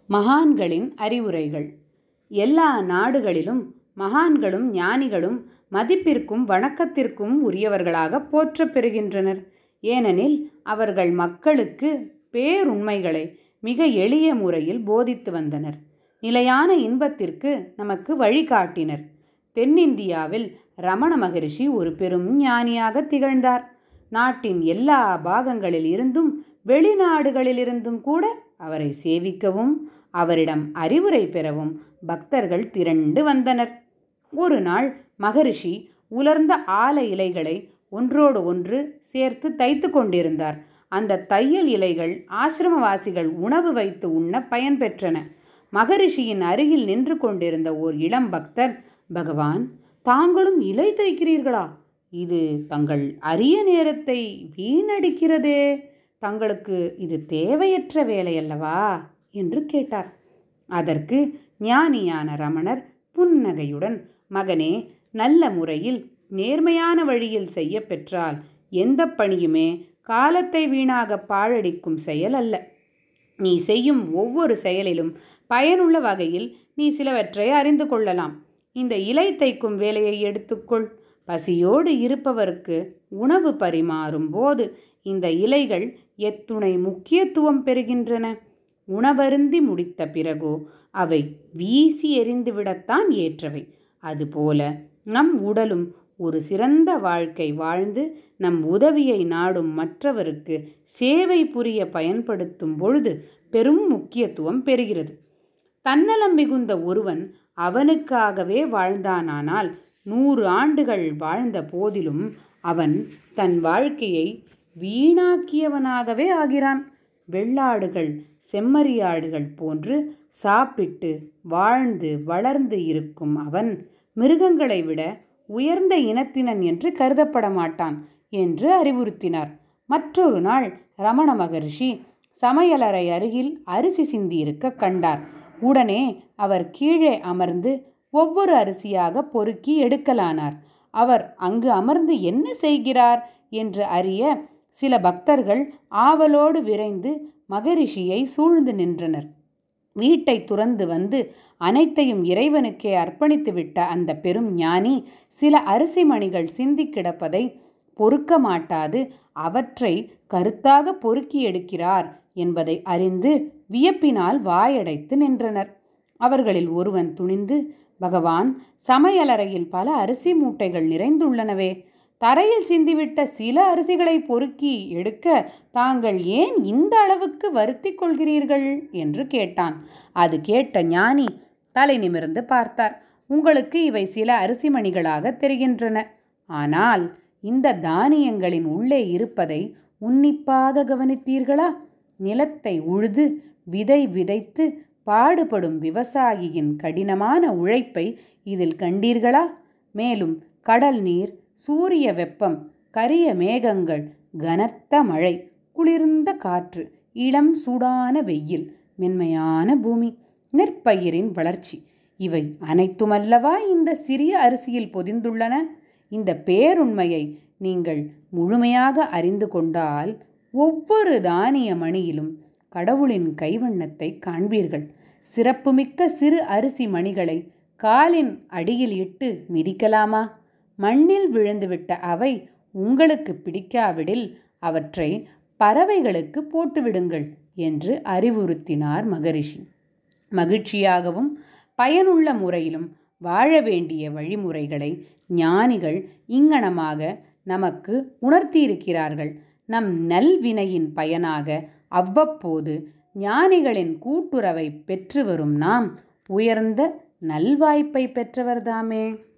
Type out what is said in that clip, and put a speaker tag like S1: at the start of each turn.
S1: மகான்களின் அறிவுரைகள் எல்லா நாடுகளிலும் மகான்களும் ஞானிகளும் மதிப்பிற்கும் வணக்கத்திற்கும் உரியவர்களாக போற்றப் பெறுகின்றனர் ஏனெனில் அவர்கள் மக்களுக்கு பேருண்மைகளை மிக எளிய முறையில் போதித்து வந்தனர் நிலையான இன்பத்திற்கு நமக்கு வழிகாட்டினர் தென்னிந்தியாவில் ரமண மகரிஷி ஒரு பெரும் ஞானியாக திகழ்ந்தார் நாட்டின் எல்லா பாகங்களில் இருந்தும் வெளிநாடுகளிலிருந்தும் கூட அவரை சேவிக்கவும் அவரிடம் அறிவுரை பெறவும் பக்தர்கள் திரண்டு வந்தனர் ஒரு நாள் மகரிஷி உலர்ந்த ஆல இலைகளை ஒன்றோடு ஒன்று சேர்த்து தைத்து கொண்டிருந்தார் அந்த தையல் இலைகள் ஆசிரமவாசிகள் உணவு வைத்து உண்ண பயன்பெற்றன மகரிஷியின் அருகில் நின்று கொண்டிருந்த ஓர் இளம் பக்தர் பகவான் தாங்களும் இலை தைக்கிறீர்களா இது தங்கள் அரிய நேரத்தை வீணடிக்கிறதே தங்களுக்கு இது தேவையற்ற வேலையல்லவா என்று கேட்டார் அதற்கு ஞானியான ரமணர் புன்னகையுடன் மகனே நல்ல முறையில் நேர்மையான வழியில் செய்ய பெற்றால் எந்த பணியுமே காலத்தை வீணாக பாழடிக்கும் செயல் அல்ல நீ செய்யும் ஒவ்வொரு செயலிலும் பயனுள்ள வகையில் நீ சிலவற்றை அறிந்து கொள்ளலாம் இந்த இலை தைக்கும் வேலையை எடுத்துக்கொள் பசியோடு இருப்பவருக்கு உணவு பரிமாறும் போது இந்த இலைகள் எத்துணை முக்கியத்துவம் பெறுகின்றன உணவருந்தி முடித்த பிறகோ அவை வீசி எறிந்துவிடத்தான் ஏற்றவை அதுபோல நம் உடலும் ஒரு சிறந்த வாழ்க்கை வாழ்ந்து நம் உதவியை நாடும் மற்றவருக்கு சேவை புரிய பயன்படுத்தும் பொழுது பெரும் முக்கியத்துவம் பெறுகிறது தன்னலம் மிகுந்த ஒருவன் அவனுக்காகவே வாழ்ந்தானானால் நூறு ஆண்டுகள் வாழ்ந்த போதிலும் அவன் தன் வாழ்க்கையை வீணாக்கியவனாகவே ஆகிறான் வெள்ளாடுகள் செம்மறியாடுகள் போன்று சாப்பிட்டு வாழ்ந்து வளர்ந்து இருக்கும் அவன் மிருகங்களை விட உயர்ந்த இனத்தினன் என்று கருதப்பட மாட்டான் என்று அறிவுறுத்தினார் மற்றொரு நாள் ரமண மகரிஷி சமையலறை அருகில் அரிசி சிந்தியிருக்க கண்டார் உடனே அவர் கீழே அமர்ந்து ஒவ்வொரு அரிசியாக பொறுக்கி எடுக்கலானார் அவர் அங்கு அமர்ந்து என்ன செய்கிறார் என்று அறிய சில பக்தர்கள் ஆவலோடு விரைந்து மகரிஷியை சூழ்ந்து நின்றனர் வீட்டை துறந்து வந்து அனைத்தையும் இறைவனுக்கே அர்ப்பணித்துவிட்ட அந்த பெரும் ஞானி சில அரிசி மணிகள் சிந்தி கிடப்பதை பொறுக்க மாட்டாது அவற்றை கருத்தாக பொறுக்கி எடுக்கிறார் என்பதை அறிந்து வியப்பினால் வாயடைத்து நின்றனர் அவர்களில் ஒருவன் துணிந்து பகவான் சமையலறையில் பல அரிசி மூட்டைகள் நிறைந்துள்ளனவே தரையில் சிந்திவிட்ட சில அரிசிகளை பொறுக்கி எடுக்க தாங்கள் ஏன் இந்த அளவுக்கு வருத்தி கொள்கிறீர்கள் என்று கேட்டான் அது கேட்ட ஞானி தலை நிமிர்ந்து பார்த்தார் உங்களுக்கு இவை சில அரிசி மணிகளாக தெரிகின்றன ஆனால் இந்த தானியங்களின் உள்ளே இருப்பதை உன்னிப்பாக கவனித்தீர்களா நிலத்தை உழுது விதை விதைத்து பாடுபடும் விவசாயியின் கடினமான உழைப்பை இதில் கண்டீர்களா மேலும் கடல் நீர் சூரிய வெப்பம் கரிய மேகங்கள் கனத்த மழை குளிர்ந்த காற்று இளம் சூடான வெயில் மென்மையான பூமி நெற்பயிரின் வளர்ச்சி இவை அனைத்துமல்லவா இந்த சிறிய அரிசியில் பொதிந்துள்ளன இந்த பேருண்மையை நீங்கள் முழுமையாக அறிந்து கொண்டால் ஒவ்வொரு தானிய மணியிலும் கடவுளின் கைவண்ணத்தை காண்பீர்கள் சிறப்புமிக்க சிறு அரிசி மணிகளை காலின் அடியில் இட்டு மிதிக்கலாமா மண்ணில் விழுந்துவிட்ட அவை உங்களுக்கு பிடிக்காவிடில் அவற்றை பறவைகளுக்கு போட்டுவிடுங்கள் என்று அறிவுறுத்தினார் மகரிஷி மகிழ்ச்சியாகவும் பயனுள்ள முறையிலும் வாழ வேண்டிய வழிமுறைகளை ஞானிகள் இங்கனமாக நமக்கு உணர்த்தியிருக்கிறார்கள் நம் நல்வினையின் பயனாக அவ்வப்போது ஞானிகளின் கூட்டுறவை பெற்று வரும் நாம் உயர்ந்த நல்வாய்ப்பை பெற்றவர்தாமே